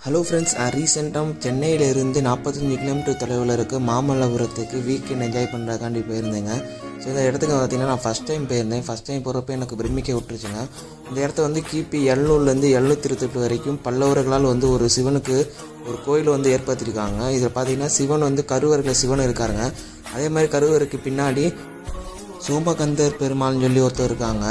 hello friends நான் ரீசெண்டாக சென்னையிலேருந்து நாற்பத்தஞ்சு கிலோமீட்டர் தொலைவில் இருக்க மாமல்லபுரத்துக்கு வீக்கெண்ட் என்ஜாய் பண்ணுறதுக்காண்டி போயிருந்தேங்க ஸோ இந்த இடத்துக்கு பார்த்தீங்கன்னா நான் ஃபஸ்ட் டைம் போயிருந்தேன் ஃபஸ்ட் டைம் போகிறப்ப எனக்கு பிரமிக்க விட்டுருச்சுங்க இந்த இடத்த வந்து கிபி எழுநூறுலேருந்து எழுநூற்றி இருபத்தெட்டு வரைக்கும் பல்லவர்களால் வந்து ஒரு சிவனுக்கு ஒரு கோயில் வந்து ஏற்படுத்தியிருக்காங்க இதில் பார்த்தீங்கன்னா சிவன் வந்து கருவறையில் சிவன் இருக்காருங்க அதே மாதிரி கருவறைக்கு பின்னாடி சோமகந்தர் பெருமாள்னு சொல்லி ஒருத்தர் இருக்காங்க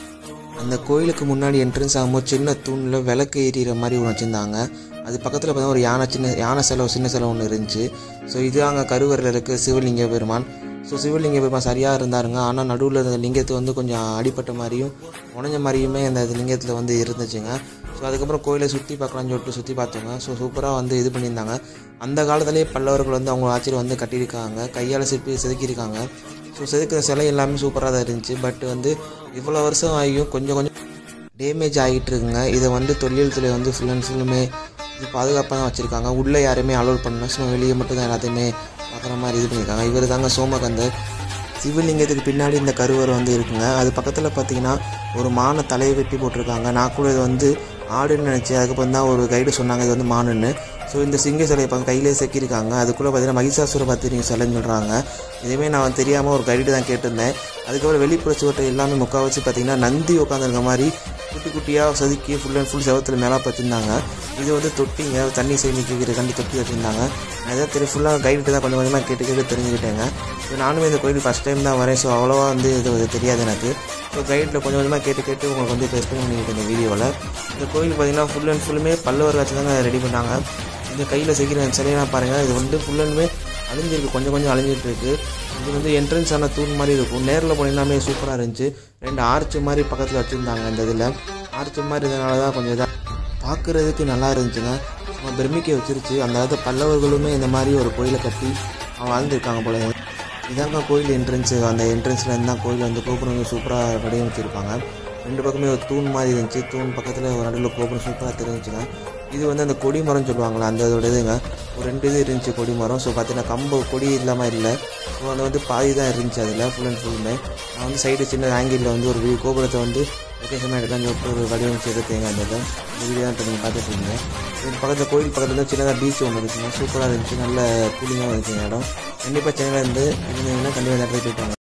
அந்த கோயிலுக்கு முன்னாடி என்ட்ரன்ஸ் ஆகும்போது சின்ன தூணில் விளக்கு எரியிற மாதிரி ஒன்று வச்சுருந்தாங்க அது பக்கத்தில் பார்த்தா ஒரு யானை சின்ன யானை செலவு சின்ன செலவு ஒன்று இருந்துச்சு ஸோ இது அங்கே கருவறையில் இருக்க சிவலிங்க பெருமான் ஸோ சிவலிங்க பெருமான் சரியாக இருந்தாருங்க ஆனால் நடுவில் இருந்த லிங்கத்தை வந்து கொஞ்சம் அடிப்பட்ட மாதிரியும் உடஞ்ச மாதிரியுமே அந்த லிங்கத்தில் வந்து இருந்துச்சுங்க ஸோ அதுக்கப்புறம் கோயிலை சுற்றி பார்க்கலாம்னு சொல்லிட்டு சுற்றி பார்த்தோங்க ஸோ சூப்பராக வந்து இது பண்ணியிருந்தாங்க அந்த காலத்திலேயே பல்லவர்கள் வந்து அவங்க ஆட்சியில் வந்து கட்டியிருக்காங்க கையால் சிற்பி செதுக்கியிருக்காங்க ஸோ செதுக்கிற சிலை எல்லாமே சூப்பராக தான் இருந்துச்சு பட் வந்து இவ்வளோ வருஷம் ஆகியும் கொஞ்சம் கொஞ்சம் டேமேஜ் ஆகிட்டு இருக்குங்க இதை வந்து தொழில் துறை வந்து ஃபுல் அண்ட் ஃபுல்லுமே இது பாதுகாப்பாக தான் வச்சுருக்காங்க உள்ளே யாரையுமே அலோட் பண்ணல சும்மா வெளியே மட்டும் தான் எல்லாத்தையுமே பார்க்குற மாதிரி இது பண்ணியிருக்காங்க இவர் தாங்க சோமகந்தர் சிவலிங்கத்துக்கு பின்னாடி இந்த கருவறை வந்து இருக்குங்க அது பக்கத்தில் பார்த்தீங்கன்னா ஒரு மான தலையை வெட்டி போட்டிருக்காங்க நான் கூட இது வந்து ஆடுன்னு நினச்சேன் அதுக்கப்புறம் தான் ஒரு கைடு சொன்னாங்க இது வந்து மானுன்னு ஸோ இந்த சிங்க சிலையை இப்போ கையிலே செக்கியிருக்காங்க அதுக்குள்ளே பார்த்தீங்கன்னா மகிஷாசுர பத்திரிகை சிலைன்னு சொல்கிறாங்க இதுவுமே நான் தெரியாமல் ஒரு கைடு தான் கேட்டிருந்தேன் அதுக்கப்புறம் வெளிப்புற சுவட்டை எல்லாமே முக்கால்வாசி பார்த்தீங்கன்னா நந்தி உட்காந்துருக்க மாதிரி குட்டி குட்டியாக செதுக்கி ஃபுல் அண்ட் ஃபுல் செவத்தில் மேலே வச்சுருந்தாங்க இது வந்து தொட்டிங்க தண்ணி சேமிக்கிறதுக்காண்டி தொட்டி வச்சுருந்தாங்க நான் எதாவது தெரியும் ஃபுல்லாக கைடு தான் கொஞ்சம் கொஞ்சமாக கேட்டு கேட்டு தெரிஞ்சுக்கிட்டேங்க ஸோ நானுமே இந்த கோயில் ஃபஸ்ட் டைம் தான் வரேன் ஸோ அவ்வளோவா வந்து இது தெரியாது எனக்கு ஸோ கைடில் கொஞ்சம் கொஞ்சமாக கேட்டு கேட்டு உங்களுக்கு வந்து இப்போ எக்ஸ்பிளைன் பண்ணிக்கிட்டு இந்த வீடியோவில் இந்த கோயில் பார்த்தீங்கன்னா ஃபுல் அண்ட் ஃபுல்லுமே பல்லவர் வச்சு தாங்க ரெடி பண்ணாங்க இந்த கையில் செய்கிற சிலையெல்லாம் பாருங்கள் இது வந்து ஃபுல் அண்டுமே அழிஞ்சிருக்கு கொஞ்சம் கொஞ்சம் அழிஞ்சிட்டு இருக்கு இது வந்து என்ட்ரன்ஸ் ஆன தூண் மாதிரி இருக்கும் நேரில் போனீங்கன்னாமே சூப்பராக இருந்துச்சு ரெண்டு ஆர்ச்சு மாதிரி பக்கத்தில் வச்சுருந்தாங்க இந்த இதில் ஆர்ச்சு மாதிரி இதனால தான் கொஞ்சம் இதாக பார்க்குறதுக்கு நல்லா இருந்துச்சுங்க நம்ம பிரமிக்க வச்சிருச்சு அந்த காலத்து பல்லவர்களுமே இந்த மாதிரி ஒரு கோயிலை கட்டி அவங்க வாழ்ந்துருக்காங்க போல இதாங்க கோயில் என்ட்ரன்ஸு அந்த என்ட்ரன்ஸில் இருந்தால் தான் கோயில் வந்து கோபுரம் வந்து சூப்பராக வடிவமைச்சிருப்பாங்க ரெண்டு பக்கமே ஒரு தூண் மாதிரி இருந்துச்சு தூண் பக்கத்தில் ஒரு நடுவில் கோபுரம் சூப்பராக தெரிஞ்சுங்க இது வந்து அந்த கொடி மரம் சொல்லுவாங்களா அந்த இதோட இதுங்க ஒரு ரெண்டு இது இருந்துச்சு கொடி மரம் ஸோ பார்த்தீங்கன்னா கம்பு கொடி இல்லாமல் இல்லை ஸோ அது வந்து பாதி தான் இருந்துச்சு அதில் ஃபுல் அண்ட் ஃபுல்லுமே நான் வந்து சைடு சின்ன ஆங்கிளில் வந்து ஒரு view- கோபுரத்தை வந்து லொக்கேஷனாக எடுக்கலாம்னு சொல்லிட்டு ஒரு வடிவமைச்சு எடுத்தேங்க அந்த இதை இந்த வீடியோ தான் நீங்கள் பார்த்துட்டு இருந்தீங்க இது பக்கத்தில் கோயில் பக்கத்தில் வந்து சின்னதாக பீச் ஒன்று இருக்குங்க சூப்பராக இருந்துச்சு நல்ல கூலிங்காக இருந்துச்சு இந்த இடம் கண்டிப்பாக சென்னையில் இருந்து இருந்தீங்கன்னா கண்டிப்பாக இந்த இடத்துக்கு போயிட்டு வாங்க